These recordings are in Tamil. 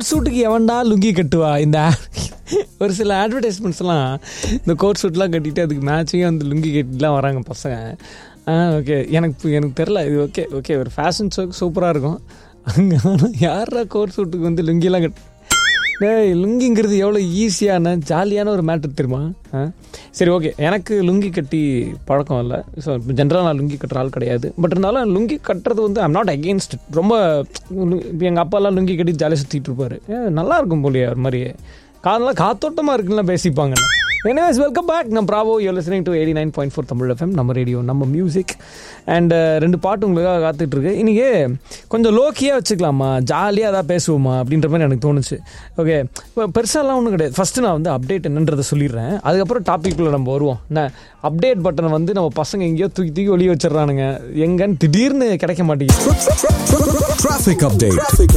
கோட் சூட்டுக்கு எவன்டா லுங்கி கட்டுவா இந்த ஒரு சில அட்வர்டைஸ்மெண்ட்ஸ்லாம் இந்த கோட் சூட்லாம் கட்டிட்டு அதுக்கு மேட்சிங்காக வந்து லுங்கி கட்டிலாம் வராங்க பசங்க ஆ ஓகே எனக்கு பு- எனக்கு தெரில இது ஓகே ஓகே ஒரு ஃபேஷன் ஷோக்கு சூப்பராக இருக்கும் அங்கே ஆனால் யாரா கோட் சூட்டுக்கு வந்து லுங்கிலாம் கட் டேய் லுங்கிங்கிறது எவ்வளோ ஈஸியான ஜாலியான ஒரு மேட்ரு தெரியுமா ஆ சரி ஓகே எனக்கு லுங்கி கட்டி பழக்கம் இல்லை ஸோ ஜென்ரலாக நான் லுங்கி கட்டுற ஆள் கிடையாது பட் இருந்தாலும் லுங்கி கட்டுறது வந்து ஐம் நாட் அகெயின்ஸ்ட் ரொம்ப இப்போ எங்கள் அப்பாலாம் லுங்கி கட்டி ஜாலியாக சுற்றிட்டு இருப்பாரு ஏ, நல்லா இருக்கும் போலியே ஒரு மாதிரி காதெல்லாம் காத்தோட்டமாக இருக்குன்னு பேசிப்பாங்க எனிவேஸ் வெல்கம் பேக் நம்ம bravo you listening to eighty nine point four Tamil FM நம்ம ரேடியோ நம்ம மியூசிக் அண்ட் ரெண்டு பாட்டு உங்களுக்காக காத்துட்டு இருக்கு இன்னைக்கு கொஞ்சம் லோக்கியாக வச்சுக்கலாமா ஜாலியாக அதான் பேசுவோமா அப்படின்ற மாதிரி எனக்கு தோணுச்சு ஓகே இப்போ பெருசாலாம் ஒன்றும் கிடையாது ஃபஸ்ட்டு நான் வந்து அப்டேட் என்னன்றதை சொல்லிடுறேன் அதுக்கப்புறம் டாபிக்குள்ளே நம்ம வருவோம் என்ன அப்டேட் பட்டனை வந்து நம்ம பசங்க எங்கேயோ தூக்கி தூக்கி ஒளிய வச்சிடுறானுங்க எங்கன்னு திடீர்னு கிடைக்க மாட்டேங்குது Traffic update.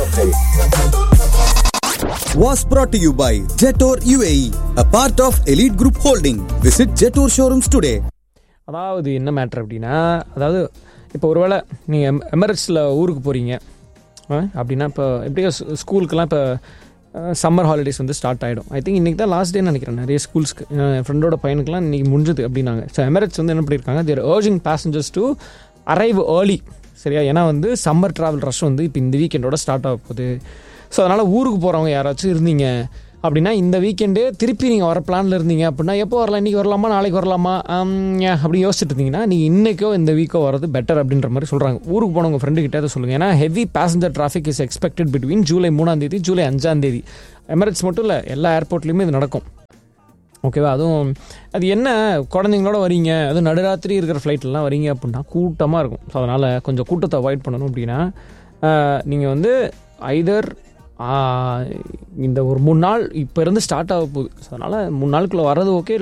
Was brought to you by Jetor UAE, a part of Elite Group Holding. Visit Jetor showrooms today. அதாவது என்ன மேட்ரு அப்படின்னா அதாவது இப்போ ஒருவேளை நீங்கள் எம் எமரேட்ஸில் ஊருக்கு போகிறீங்க அப்படின்னா இப்போ எப்படியோ ஸ்- ஸ்கூலுக்கெல்லாம் இப்போ சம்மர் ஹாலிடேஸ் வந்து ஸ்டார்ட் ஆகிடும் ஐ திங்க் இன்றைக்கி தான் லாஸ்ட் டேன்னு நினைக்கிறேன் நிறைய ஸ்கூல்ஸ்க்கு என் ஃப்ரெண்டோட பையனுக்குலாம் இன்றைக்கி முடிஞ்சது அப்படின்னாங்க ஸோ எமரேட்ஸ் வந்து என்ன பண்ணியிருக்காங்க they're urging passengers to arrive early சரியா ஏன்னா வந்து சம்மர் ட்ராவல் ரஷ் வந்து இப்போ இந்த வீக்கெண்டோட ஸ்டார்ட் ஆக போகுது ஸோ அதனால் ஊருக்கு போகிறவங்க யாராச்சும் இருந்தீங்க அப்படின்னா இந்த வீக்கெண்டே திருப்பி நீங்கள் வர பிளானில் இருந்தீங்க அப்படின்னா எப்போ வரலாம் இன்றைக்கி வரலாமா நாளைக்கு வரலாமா ஆம், ஏன் அப்படி யோசிச்சுட்டு இருந்தீங்கன்னா நீங்கள் இன்றைக்கோ இந்த வீக்கோ வரது பெட்டர் அப்படின்ற மாதிரி சொல்கிறாங்க ஊருக்கு போனவங்க ஃப்ரெண்டு கிட்டே அதை சொல்லுங்கள் ஏன்னா heavy passenger traffic is expected between July மூணாம் தேதி ஜூலை அஞ்சாம் தேதி எமிரேட்ஸ் மட்டும் இல்லை எல்லா ஏர்போர்ட்லேயுமே இது நடக்கும் ஓகேவா அதுவும் அது என்ன குழந்தைங்களோட வரீங்க அதுவும் நடுராத்திரி இருக்கிற ஃப்ளைட்லாம் வரீங்க அப்படின்னா கூட்டமாக இருக்கும் ஸோ அதனால் கொஞ்சம் கூட்டத்தை அவாய்ட் பண்ணணும் அப்படின்னா நீங்கள் வந்து ஐதர் இந்த ஒரு மூணு நாள் இப்போ இருந்து ஸ்டார்ட் ஆக போகுது ஸோ அதனால் மூணு நாளுக்குள்ளே வர்றது ஓகே